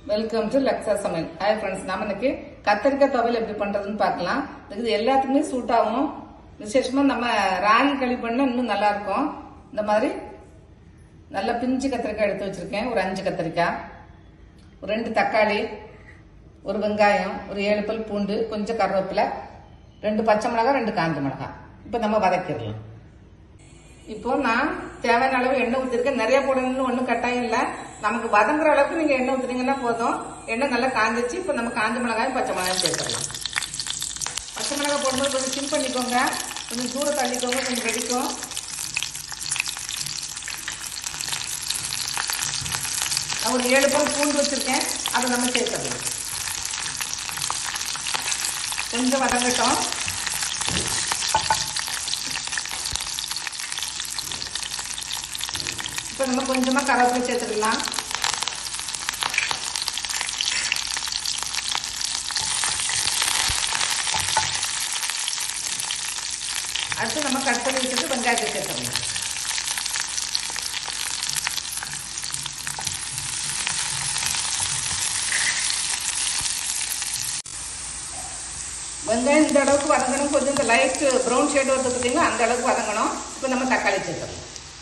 welcome to லக்ஸா சமையல் hi friends நாம இன்னைக்கு கத்திரிக்காய் துவையல் எப்படி பண்றதுன்னு பார்க்கலாம் இது எல்லாத்துக்குமே சூட் ஆகும் விசேஷமா நம்ம ராகி களி பண்ணா இன்னும் நல்லா இருக்கும் இந்த மாதிரி நல்ல பிஞ்சு கத்திரிக்காய் எடுத்து வச்சிருக்கேன் ஒரு அஞ்சு கத்திரிக்காய் ஒரு ரெண்டு தக்காளி ஒரு வெங்காயம் ஒரு ஏழு பல் பூண்டு கொஞ்சம் கருவேப்பிலை ரெண்டு பச்சை மிளகாய் ரெண்டு காஞ்ச மிளகாய் இப்போ நம்ம வதக்கிடலாம் இப்போ நான் தேவையான அளவு எண்ணெய் ஊற்றிருக்கேன் நிறைய போடணும்னு ஒன்றும் கட்டாயம் இல்லை நமக்கு வதங்குற அளவுக்கு நீங்கள் எண்ணெய் ஊற்றுனீங்கன்னா போதும் எண்ணெய் நல்லா காஞ்சிச்சு இப்போ நம்ம காஞ்ச மிளகாயும் பச்சை மிளகாயும் சேர்த்துடலாம் பச்சை மிளகாய் போடும்போது கொஞ்சம் சிம் பண்ணிக்கோங்க கொஞ்சம் தூரம் தள்ளிக்கோங்க கொஞ்சம் வெடிக்கும் நான் ஒரு ஏழு பல் பூண்டு வச்சுருக்கேன் அதை நம்ம சேர்த்துடலாம் கொஞ்சம் வதங்கட்டும் இப்போ நம்ம கொஞ்சமாக கருவேப்பிலை சேர்த்துக்கலாம் அடுத்து நம்ம கட் பண்ணி வச்சுட்டு வெங்காயத்தை சேர்த்துக்கலாம் வெங்காயம் இந்த அளவுக்கு வதங்கணும் கொஞ்சம் இந்த லைட் ப்ரௌன் ஷேட் வந்து பார்த்தீங்கன்னா அந்த அளவுக்கு வதங்கணும் இப்போ நம்ம தக்காளி சேர்த்துக்கலாம்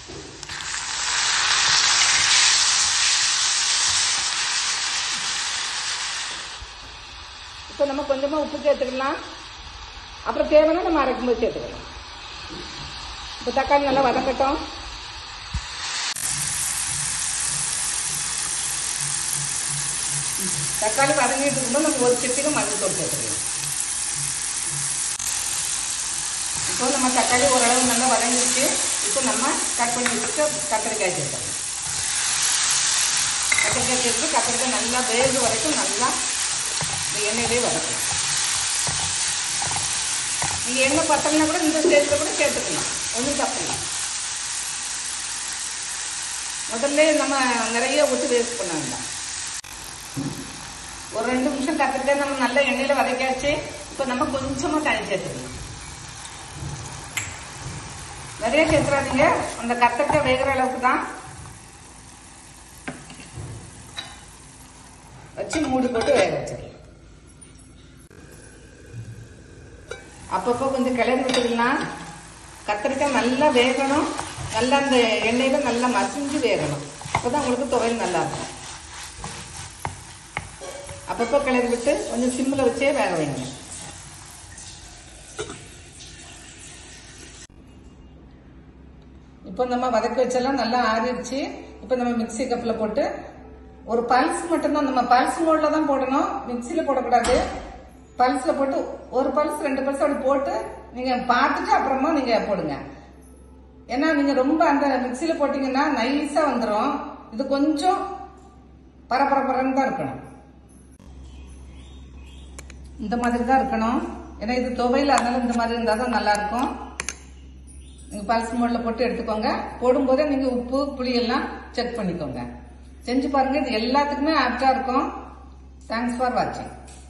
இப்போ நம்ம கொஞ்சமாக உப்பு சேர்த்துக்கலாம் அப்புறம் தேவைன்னா நம்ம அரைக்கும்போது சேர்த்துக்கலாம் இப்போ தக்காளி நல்லா வதங்கட்டும் தக்காளி வதங்கிட்டு இருக்கும்போது நம்ம ஒரு சிட்டிக்கு மஞ்சள் தூள் சேர்த்துக்கலாம் இப்போ நம்ம தக்காளி ஓரளவு நல்லா வதங்கிடுச்சு இப்போ நம்ம கட் பண்ணி வச்சுட்டு கத்திரிக்காய் சேர்த்துக்கலாம் கத்திரிக்காய் சேர்த்து கத்திரிக்காய் நல்லா வேக வரைக்கும் நல்லா இந்த எண்ணெயிலே வதக்கலாம் நீங்கள் எண்ணெய் பத்தலைன்னா கூட இந்த ஸ்டேஜில் கூட சேர்த்துக்கலாம் ஒன்றும் தப்பு இல்லை முதல்ல நம்ம நிறைய ஊற்றி வேஸ்ட் பண்ண வேண்டாம் ஒரு ரெண்டு நிமிஷம் கத்திரிக்காய் நம்ம நல்ல எண்ணெயில் வதக்கியாச்சு இப்போ நம்ம கொஞ்சமாக தண்ணி சேர்த்துக்கலாம் நிறைய சேர்த்துறாதீங்க அந்த கத்திரிக்காய் வேகிற அளவுக்கு தான் வச்சு மூடி போட்டு வேக வச்சிடலாம் அப்பப்போ கொஞ்சம் கிளறி விட்டுக்கலாம் கத்திரிக்காய் நல்லா வேகணும் நல்லா அந்த எண்ணெயில நல்லா மசிஞ்சு வேகணும் அப்போதான் உங்களுக்கு துவையல் நல்லா இருக்கும் அப்பப்போ கிளறி விட்டு கொஞ்சம் சிம்மில் வச்சே வேக வைங்க இப்போ நம்ம வதக்கி வச்செல்லாம் நல்லா ஆறிடுச்சு இப்போ நம்ம மிக்சி கப்பில் போட்டு ஒரு பல்ஸ் மட்டும்தான் நம்ம பல்ஸ் மோட்ல தான் போடணும் மிக்சியில் போடக்கூடாது பல்ஸில் போட்டு ஒரு பல்ஸ் ரெண்டு பல்ஸ் அப்படி போட்டு நீங்கள் பார்த்துட்டு அப்புறமா நீங்கள் போடுங்க ஏன்னா நீங்கள் ரொம்ப அந்த மிக்சியில் போட்டிங்கன்னா நைஸாக வந்துடும் இது கொஞ்சம் பரபரப்பரன்னு தான் இருக்கணும் இந்த மாதிரி தான் இருக்கணும் ஏன்னா இது துவையில் அதனால இந்த மாதிரி இருந்தால் தான் நல்லா இருக்கும் நீங்கள் பல்ஸ் மோடில் போட்டு எடுத்துக்கோங்க போடும்போதே நீங்கள் உப்பு புளி எல்லாம் செக் பண்ணிக்கோங்க செஞ்சு பாருங்க இது எல்லாத்துக்குமே ஆப்டா இருக்கும் தேங்க்ஸ் ஃபார் வாட்சிங்